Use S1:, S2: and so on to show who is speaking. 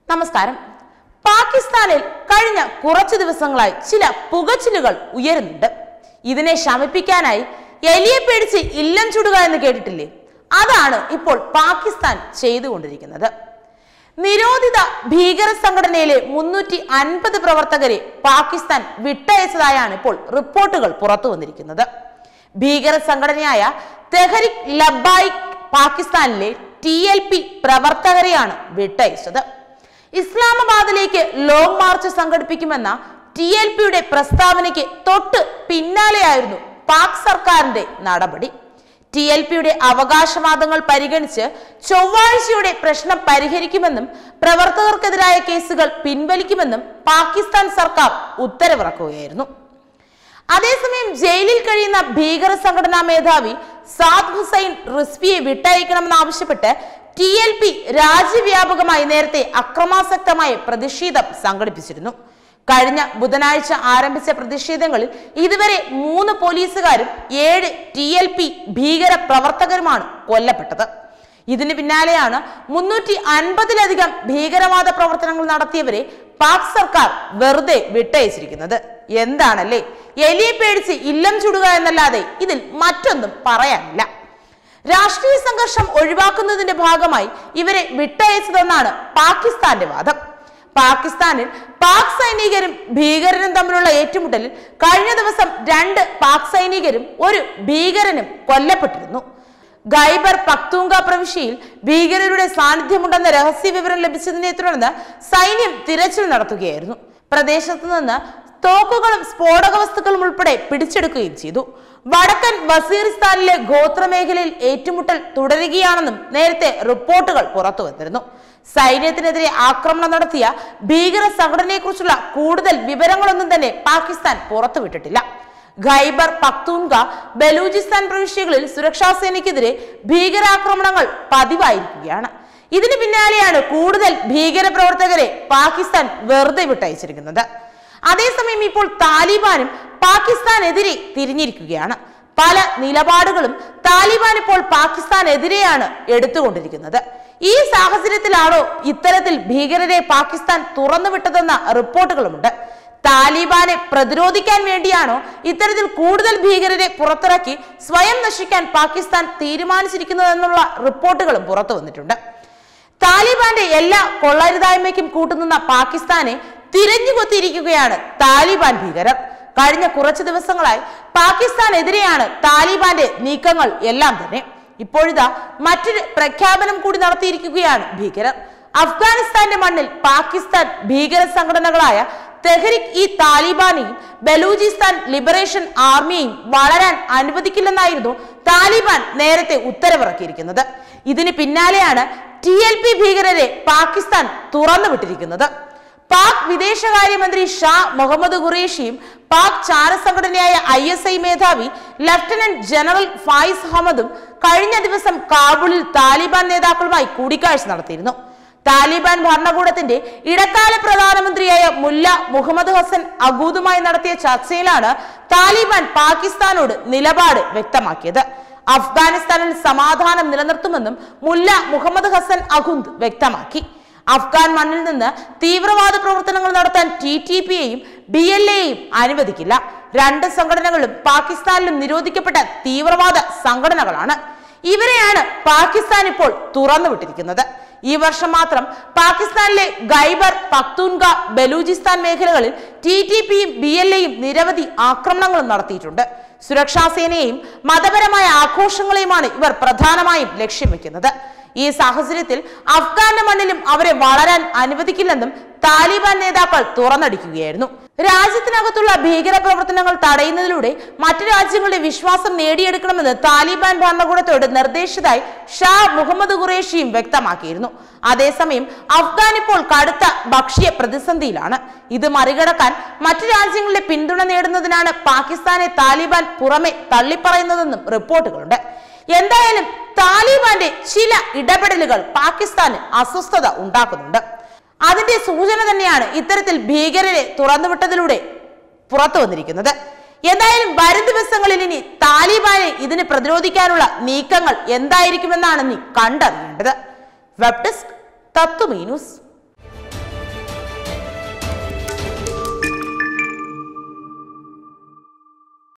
S1: നമസ്കാരം പാകിസ്ഥാനിൽ കഴിഞ്ഞ കുറച്ചു ദിവസങ്ങളായി ചില പുകച്ചിലുകൾ ഉയരുന്നുണ്ട് ഇതിനെ ശമിപ്പിക്കാനായി എലിയെ പേടിച്ച് ഇല്ലം ചുടുക എന്ന് കേട്ടിട്ടില്ലേ അതാണ് ഇപ്പോൾ പാകിസ്ഥാൻ ചെയ്തുകൊണ്ടിരിക്കുന്നത് നിരോധിത ഭീകര സംഘടനയിലെ മുന്നൂറ്റി അൻപത് പ്രവർത്തകരെ പാകിസ്ഥാൻ വിട്ടയച്ചതായാണ് ഇപ്പോൾ റിപ്പോർട്ടുകൾ പുറത്തു വന്നിരിക്കുന്നത് ഭീകര സംഘടനയായ തെഹരിക് ലബായിക് പാകിസ്ഥാനിലെ ടി എൽ പി പ്രവർത്തകരെയാണ് വിട്ടയച്ചത് ഇസ്ലാമാബാദിലേക്ക് ലോങ് മാർച്ച് സംഘടിപ്പിക്കുമെന്ന ടി എൽ പിയുടെ പ്രസ്താവനയ്ക്ക് തൊട്ട് പിന്നാലെയായിരുന്നു പാക് സർക്കാരിന്റെ നടപടി ടി എൽ പിയുടെ അവകാശവാദങ്ങൾ പരിഗണിച്ച് ചൊവ്വാഴ്ചയുടെ പ്രശ്നം പരിഹരിക്കുമെന്നും പ്രവർത്തകർക്കെതിരായ കേസുകൾ പിൻവലിക്കുമെന്നും പാകിസ്ഥാൻ സർക്കാർ ഉത്തരവിറക്കുകയായിരുന്നു അതേസമയം ജയിലിൽ കഴിയുന്ന ഭീകര സംഘടനാ മേധാവി സാദ് ഹുസൈൻ റിസ്വിയെ വിട്ടയക്കണമെന്നാവശ്യപ്പെട്ട് ടി എൽ പി രാജ്യവ്യാപകമായി നേരത്തെ അക്രമാസക്തമായ പ്രതിഷേധം സംഘടിപ്പിച്ചിരുന്നു കഴിഞ്ഞ ബുധനാഴ്ച ആരംഭിച്ച പ്രതിഷേധങ്ങളിൽ ഇതുവരെ മൂന്ന് പോലീസുകാരും ഏഴ് ടി എൽ പി ഭീകര പ്രവർത്തകരുമാണ് കൊല്ലപ്പെട്ടത് ഇതിന് പിന്നാലെയാണ് മുന്നൂറ്റി അൻപതിലധികം ഭീകരവാദ പ്രവർത്തനങ്ങൾ നടത്തിയവരെ പാക് സർക്കാർ വെറുതെ വിട്ടയച്ചിരിക്കുന്നത് എന്താണല്ലേ എലിയെ പേടിച്ച് ഇല്ലം ചുടുക എന്നല്ലാതെ ഇതിൽ മറ്റൊന്നും പറയാനില്ല രാഷ്ട്രീയ സംഘർഷം ഒഴിവാക്കുന്നതിന്റെ ഭാഗമായി ഇവരെ വിട്ടയച്ചതെന്നാണ് പാകിസ്ഥാന്റെ വാദം പാകിസ്ഥാനിൽ പാക് സൈനികരും ഭീകരരും തമ്മിലുള്ള ഏറ്റുമുട്ടലിൽ കഴിഞ്ഞ ദിവസം രണ്ട് പാക് സൈനികരും ഒരു ഭീകരനും കൊല്ലപ്പെട്ടിരുന്നു ഖൈബർ പക്തൂങ്ക പ്രവിശ്യയിൽ ഭീകരരുടെ സാന്നിധ്യമുണ്ടെന്ന രഹസ്യ വിവരം ലഭിച്ചതിനെ തുടർന്ന് സൈന്യം തിരച്ചിൽ നടത്തുകയായിരുന്നു പ്രദേശത്ത് നിന്ന് തോക്കുകളും സ്ഫോടക വസ്തുക്കളും ഉൾപ്പെടെ പിടിച്ചെടുക്കുകയും ചെയ്തു വടക്കൻ വസീറിസ്ഥാനിലെ ഗോത്രമേഖലയിൽ ഏറ്റുമുട്ടൽ തുടരുകയാണെന്നും നേരത്തെ റിപ്പോർട്ടുകൾ പുറത്തു വന്നിരുന്നു സൈന്യത്തിനെതിരെ ആക്രമണം നടത്തിയ ഭീകര സംഘടനയെക്കുറിച്ചുള്ള കൂടുതൽ വിവരങ്ങളൊന്നും തന്നെ പാകിസ്ഥാൻ പുറത്തുവിട്ടിട്ടില്ല ഖൈബർ പക്തൂൺക ബലൂചിസ്ഥാൻ പ്രവിശ്യകളിൽ സുരക്ഷാ സേനയ്ക്കെതിരെ ഭീകരാക്രമണങ്ങൾ പതിവായിരിക്കുകയാണ് ഇതിന് പിന്നാലെയാണ് കൂടുതൽ ഭീകര പ്രവർത്തകരെ പാകിസ്ഥാൻ വെറുതെ വിട്ടയച്ചിരിക്കുന്നത് അതേസമയം ഇപ്പോൾ താലിബാനും പാകിസ്ഥാനെതിരെ തിരിഞ്ഞിരിക്കുകയാണ് പല നിലപാടുകളും താലിബാൻ ഇപ്പോൾ പാകിസ്ഥാനെതിരെയാണ് എടുത്തുകൊണ്ടിരിക്കുന്നത് ഈ സാഹചര്യത്തിലാണോ ഇത്തരത്തിൽ ഭീകരരെ പാകിസ്ഥാൻ തുറന്നുവിട്ടതെന്ന റിപ്പോർട്ടുകളുമുണ്ട് താലിബാനെ പ്രതിരോധിക്കാൻ വേണ്ടിയാണോ ഇത്തരത്തിൽ കൂടുതൽ ഭീകരരെ പുറത്തിറക്കി സ്വയം നശിക്കാൻ പാകിസ്ഥാൻ തീരുമാനിച്ചിരിക്കുന്നതെന്നുള്ള റിപ്പോർട്ടുകളും പുറത്തു വന്നിട്ടുണ്ട് താലിബാന്റെ എല്ലാ കൊള്ളരുതായ്മയ്ക്കും കൂട്ടുനിന്ന പാകിസ്ഥാനെ തിരഞ്ഞുകൊത്തിയിരിക്കുകയാണ് താലിബാൻ ഭീകരർ കഴിഞ്ഞ കുറച്ച് ദിവസങ്ങളായി പാകിസ്ഥാനെതിരെയാണ് താലിബാന്റെ നീക്കങ്ങൾ എല്ലാം തന്നെ ഇപ്പോഴിതാ മറ്റൊരു പ്രഖ്യാപനം കൂടി നടത്തിയിരിക്കുകയാണ് ഭീകരർ അഫ്ഗാനിസ്ഥാന്റെ മണ്ണിൽ പാകിസ്ഥാൻ ഭീകര സംഘടനകളായ തെഹരിക് ഇ താലിബാനെയും ബലൂചിസ്ഥാൻ ലിബറേഷൻ ആർമിയെയും വളരാൻ അനുവദിക്കില്ലെന്നായിരുന്നു താലിബാൻ നേരത്തെ ഉത്തരവിറക്കിയിരിക്കുന്നത് ഇതിന് പിന്നാലെയാണ് ടി എൽ പി ഭീകരരെ പാകിസ്ഥാൻ തുറന്നുവിട്ടിരിക്കുന്നത് പാക് വിദേശകാര്യമന്ത്രി ഷാ മുഹമ്മദ് ഖുറേഷിയും പാക് ചാരസംഘടനയായ ഐ എസ് ഐ മേധാവി ലഫ്റ്റനന്റ് ജനറൽ ഫായിസ് അഹമ്മദും കഴിഞ്ഞ ദിവസം കാബൂളിൽ താലിബാൻ നേതാക്കളുമായി കൂടിക്കാഴ്ച നടത്തിയിരുന്നു താലിബാൻ ഭരണകൂടത്തിന്റെ ഇടക്കാല പ്രധാനമന്ത്രിയായ മുല്ല മുഹമ്മദ് ഹസൻ അഗൂദുമായി നടത്തിയ ചർച്ചയിലാണ് താലിബാൻ പാകിസ്ഥാനോട് നിലപാട് വ്യക്തമാക്കിയത് അഫ്ഗാനിസ്ഥാനിൽ സമാധാനം നിലനിർത്തുമെന്നും മുല്ല മുഹമ്മദ് ഹസൻ അഗുന്ദ് വ്യക്തമാക്കി അഫ്ഗാൻ മണ്ണിൽ നിന്ന് തീവ്രവാദ പ്രവർത്തനങ്ങൾ നടത്താൻ ടി ടി പിയെയും ബി എൽ എയും അനുവദിക്കില്ല രണ്ട് സംഘടനകളും പാകിസ്ഥാനിലും നിരോധിക്കപ്പെട്ട തീവ്രവാദ സംഘടനകളാണ് ഇവരെയാണ് പാകിസ്ഥാൻ ഇപ്പോൾ തുറന്നുവിട്ടിരിക്കുന്നത് ഈ വർഷം മാത്രം പാകിസ്ഥാനിലെ ഗൈബർ പക്തൂൺക ബലൂചിസ്ഥാൻ മേഖലകളിൽ ടി ടി പിയും ബി എൽ എയും നിരവധി ആക്രമണങ്ങളും നടത്തിയിട്ടുണ്ട് സുരക്ഷാ സേനയെയും മതപരമായ ആഘോഷങ്ങളെയുമാണ് ഇവർ പ്രധാനമായും ലക്ഷ്യം വെക്കുന്നത് ഈ സാഹചര്യത്തിൽ അഫ്ഗാന്റെ മണ്ണിലും അവരെ വളരാൻ അനുവദിക്കില്ലെന്നും താലിബാൻ നേതാക്കൾ തുറന്നടിക്കുകയായിരുന്നു രാജ്യത്തിനകത്തുള്ള ഭീകര പ്രവർത്തനങ്ങൾ തടയുന്നതിലൂടെ മറ്റു രാജ്യങ്ങളുടെ വിശ്വാസം നേടിയെടുക്കണമെന്ന് താലിബാൻ ഭരണകൂടത്തോട് നിർദ്ദേശിച്ചതായി ഷാ മുഹമ്മദ് ഖുറേഷിയും വ്യക്തമാക്കിയിരുന്നു അതേസമയം അഫ്ഗാൻ ഇപ്പോൾ കടുത്ത ഭക്ഷ്യ പ്രതിസന്ധിയിലാണ് ഇത് മറികടക്കാൻ മറ്റു രാജ്യങ്ങളുടെ പിന്തുണ നേടുന്നതിനാണ് പാകിസ്ഥാനെ താലിബാൻ പുറമെ തള്ളിപ്പറയുന്നതെന്നും റിപ്പോർട്ടുകളുണ്ട് എന്തായാലും താലിബാന്റെ ചില ഇടപെടലുകൾ പാകിസ്ഥാന് അസ്വസ്ഥത ഉണ്ടാക്കുന്നുണ്ട് അതിന്റെ സൂചന തന്നെയാണ് ഇത്തരത്തിൽ ഭീകരരെ തുറന്നുവിട്ടതിലൂടെ പുറത്തു വന്നിരിക്കുന്നത് എന്തായാലും വരും ദിവസങ്ങളിൽ ഇനി താലിബാനെ ഇതിന് പ്രതിരോധിക്കാനുള്ള നീക്കങ്ങൾ എന്തായിരിക്കുമെന്നാണ് നീ കണ്ടറിയേണ്ടത് വെബ് ഡെസ്ക് തത്വമീ ന്യൂസ്